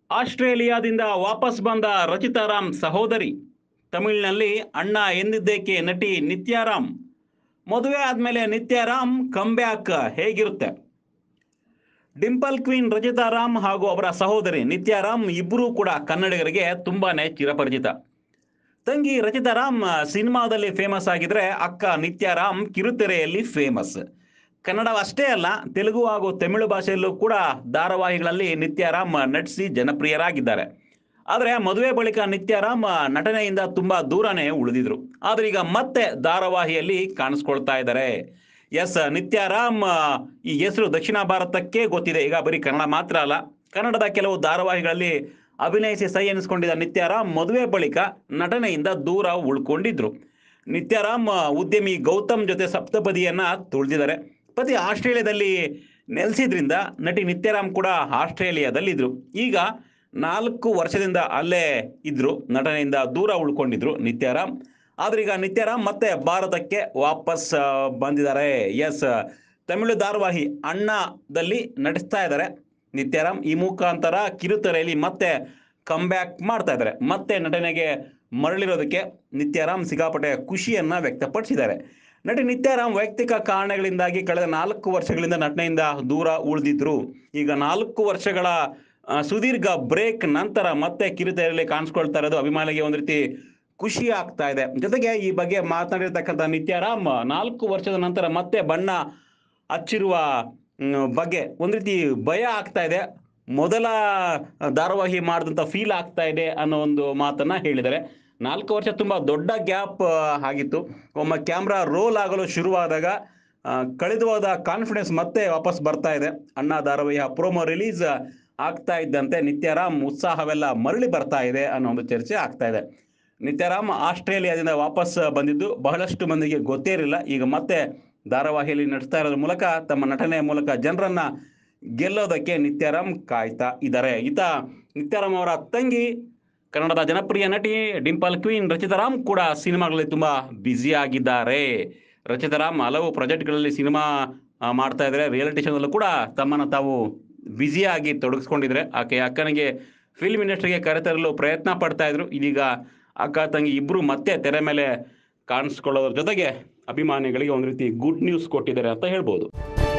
ಆಸ್ಟ್ರೇಲಿಯಾದಿಂದ ವಾಪಸ್ ಬಂದ ರಚಿತಾರಾಮ್ ಸಹೋದರಿ ತಮಿಳಿನಲ್ಲಿ ಅಣ್ಣ ಎಂದಿದ್ದೇಕೆ ನಟಿ ನಿತ್ಯಾರಾಮ್ ಮದುವೆ ಆದಮೇಲೆ ನಿತ್ಯಾರಾಮ್ ಕಮ್ಬ್ಯಾಕ್ ಹೇಗಿರುತ್ತೆ ಡಿಂಪಲ್ ಕ್ವೀನ್ ರಚಿತಾರಾಮ್ ಹಾಗೂ ಅವರ ಸಹೋದರಿ ನಿತ್ಯಾರಾಮ್ ಇಬ್ಬರೂ ಕೂಡ ಕನ್ನಡಿಗರಿಗೆ ತುಂಬಾನೇ ಚಿರಪರಿಚಿತ ತಂಗಿ ರಚಿತಾರಾಮ್ ಸಿನಿಮಾದಲ್ಲಿ ಫೇಮಸ್ ಆಗಿದ್ರೆ ಅಕ್ಕ ನಿತ್ಯಾರಾಮ್ ಕಿರುತೆರೆಯಲ್ಲಿ ಫೇಮಸ್ ಕನ್ನಡವಷ್ಟೇ ಅಲ್ಲ ತೆಲುಗು ಹಾಗೂ ತಮಿಳು ಭಾಷೆಯಲ್ಲೂ ಕೂಡ ಧಾರಾವಾಹಿಗಳಲ್ಲಿ ನಿತ್ಯಾರಾಮ್ ನಟಿಸಿ ಜನಪ್ರಿಯರಾಗಿದ್ದಾರೆ ಆದರೆ ಮದುವೆ ಬಳಿಕ ನಿತ್ಯಾರಾಮ್ ನಟನೆಯಿಂದ ತುಂಬಾ ದೂರನೇ ಉಳಿದಿದ್ರು ಆದ್ರೆ ಈಗ ಮತ್ತೆ ಧಾರಾವಾಹಿಯಲ್ಲಿ ಕಾಣಿಸ್ಕೊಳ್ತಾ ಇದ್ದಾರೆ ಎಸ್ ನಿತ್ಯಾರಾಮ್ ಈ ಹೆಸರು ದಕ್ಷಿಣ ಭಾರತಕ್ಕೆ ಗೊತ್ತಿದೆ ಈಗ ಬರೀ ಕನ್ನಡ ಮಾತ್ರ ಅಲ್ಲ ಕನ್ನಡದ ಕೆಲವು ಧಾರಾವಾಹಿಗಳಲ್ಲಿ ಅಭಿನಯಿಸಿ ಸೈ ಎನಿಸ್ಕೊಂಡಿದ್ದ ನಿತ್ಯಾರಾಮ್ ಮದುವೆ ಬಳಿಕ ನಟನೆಯಿಂದ ದೂರ ಉಳ್ಕೊಂಡಿದ್ರು ನಿತ್ಯಾರಾಮ್ ಉದ್ಯಮಿ ಗೌತಮ್ ಜೊತೆ ಸಪ್ತಪದಿಯನ್ನ ತುಳಿದಿದ್ದಾರೆ ಪತಿ ಆಸ್ಟ್ರೇಲಿಯಾದಲ್ಲಿ ನೆಲೆಸಿದ್ರಿಂದ ನಟಿ ನಿತ್ಯಾರಾಮ್ ಕೂಡ ಆಸ್ಟ್ರೇಲಿಯಾದಲ್ಲಿದ್ರು ಈಗ ನಾಲ್ಕು ವರ್ಷದಿಂದ ಅಲ್ಲೇ ಇದ್ರು ನಟನೆಯಿಂದ ದೂರ ಉಳ್ಕೊಂಡಿದ್ರು ನಿತ್ಯಾರಾಮ್ ಆದ್ರೆ ಈಗ ನಿತ್ಯಾರಾಮ್ ಮತ್ತೆ ಭಾರತಕ್ಕೆ ವಾಪಸ್ ಆ, ಬಂದಿದ್ದಾರೆ ಎಸ್ ತಮಿಳು ಧಾರಾವಾಹಿ ಅಣ್ಣದಲ್ಲಿ ನಟಿಸ್ತಾ ಇದ್ದಾರೆ ನಿತ್ಯಾರಾಮ್ ಈ ಮುಖಾಂತರ ಕಿರುತೆರೆಯಲ್ಲಿ ಮತ್ತೆ ಕಮ್ಬ್ಯಾಕ್ ಮಾಡ್ತಾ ಇದ್ದಾರೆ ಮತ್ತೆ ನಟನೆಗೆ ಮರಳಿರೋದಕ್ಕೆ ನಿತ್ಯಾರಾಮ್ ಸಿಕ್ಕಾಪಟ್ಟೆ ಖುಷಿಯನ್ನ ವ್ಯಕ್ತಪಡಿಸಿದ್ದಾರೆ ನಟಿ ನಿತ್ಯಾರಾಮ್ ವೈಯಕ್ತಿಕ ಕಾರಣಗಳಿಂದಾಗಿ ಕಳೆದ ನಾಲ್ಕು ವರ್ಷಗಳಿಂದ ನಟನೆಯಿಂದ ದೂರ ಉಳಿದಿದ್ರು ಈಗ ನಾಲ್ಕು ವರ್ಷಗಳ ಆ, ಸುದೀರ್ಘ ಬ್ರೇಕ್ ನಂತರ ಮತ್ತೆ ಕಿರುತೆರೆಯಲ್ಲಿ ಕಾಣಿಸ್ಕೊಳ್ತಾ ಇರೋದು ಅಭಿಮಾನಿಗೆ ಒಂದು ರೀತಿ ಖುಷಿ ಆಗ್ತಾ ಇದೆ ಜೊತೆಗೆ ಈ ಬಗ್ಗೆ ಮಾತನಾಡಿರ್ತಕ್ಕಂಥ ನಿತ್ಯಾರಾಮ್ ನಾಲ್ಕು ವರ್ಷದ ನಂತರ ಮತ್ತೆ ಬಣ್ಣ ಹಚ್ಚಿರುವ ಮ್, ಬಗ್ಗೆ ಒಂದು ರೀತಿ ಭಯ ಆಗ್ತಾ ಇದೆ ಮೊದಲ ಧಾರಾವಾಹಿ ಮಾಡಿದಂಥ ಫೀಲ್ ಆಗ್ತಾ ಇದೆ ಅನ್ನೋ ಒಂದು ಮಾತನ್ನ ಹೇಳಿದ್ದಾರೆ ನಾಲ್ಕು ವರ್ಷ ತುಂಬ ದೊಡ್ಡ ಗ್ಯಾಪ್ ಆಗಿತ್ತು ಒಮ್ಮೆ ಕ್ಯಾಮ್ರಾ ರೋಲ್ ಆಗಲು ಶುರುವಾದಾಗ ಆ, ಕಳೆದು ಹೋದ ಕಾನ್ಫಿಡೆನ್ಸ್ ಮತ್ತೆ ವಾಪಸ್ ಬರ್ತಾ ಇದೆ ಅಣ್ಣ ಧಾರಾವಾಹಿಯ ಪ್ರೋಮೋ ರಿಲೀಸ್ ಆಗ್ತಾ ಇದ್ದಂತೆ ನಿತ್ಯಾರಾಮ್ ಉತ್ಸಾಹವೆಲ್ಲ ಮರಳಿ ಬರ್ತಾ ಇದೆ ಅನ್ನೋ ಒಂದು ಚರ್ಚೆ ಆಗ್ತಾ ಇದೆ ನಿತ್ಯಾರಾಮ್ ಆಸ್ಟ್ರೇಲಿಯಾದಿಂದ ವಾಪಸ್ ಬಂದಿದ್ದು ಬಹಳಷ್ಟು ಮಂದಿಗೆ ಗೊತ್ತೇ ಇರಲಿಲ್ಲ ಈಗ ಮತ್ತೆ ಧಾರಾವಾಹಿಯಲ್ಲಿ ನಟಿಸ್ತಾ ಇರೋದ್ರ ಮೂಲಕ ತಮ್ಮ ನಟನೆಯ ಮೂಲಕ ಜನರನ್ನ ಗೆಲ್ಲೋದಕ್ಕೆ ನಿತ್ಯಾರಾಮ್ ಕಾಯ್ತಾ ಇದ್ದಾರೆ ಈತ ನಿತ್ಯಾರಾಮ್ ಅವರ ತಂಗಿ ಕನ್ನಡದ ಜನಪ್ರಿಯ ನಟಿ ಡಿಂಪಲ್ ಕ್ವೀನ್ ರಚಿತಾರಾಮ್ ಕೂಡ ಸಿನಿಮಾಗಳಲ್ಲಿ ತುಂಬಾ ಬ್ಯುಸಿ ಆಗಿದ್ದಾರೆ ರಚಿತಾರಾಮ್ ಹಲವು ಪ್ರಾಜೆಕ್ಟ್ಗಳಲ್ಲಿ ಸಿನಿಮಾ ಆ, ಮಾಡ್ತಾ ಇದ್ದಾರೆ ರಿಯಾಲಿಟಿ ಶೋದಲ್ಲೂ ಕೂಡ ತಮ್ಮನ್ನು ತಾವು ಬ್ಯುಸಿಯಾಗಿ ತೊಡಗಿಸ್ಕೊಂಡಿದ್ರೆ ಆಕೆ ಅಕ್ಕನಿಗೆ ಫಿಲ್ಮ್ ಇಂಡಸ್ಟ್ರಿಗೆ ಕರೆತರಲು ಪ್ರಯತ್ನ ಪಡ್ತಾ ಇದ್ರು ಇದೀಗ ಅಕ್ಕ ತಂಗಿ ಇಬ್ಬರು ಮತ್ತೆ ತೆರೆ ಮೇಲೆ ಕಾಣಿಸ್ಕೊಳ್ಳೋದ್ರ ಜೊತೆಗೆ ಅಭಿಮಾನಿಗಳಿಗೆ ಒಂದು ರೀತಿ ಗುಡ್ ನ್ಯೂಸ್ ಕೊಟ್ಟಿದ್ದಾರೆ ಅಂತ ಹೇಳ್ಬೋದು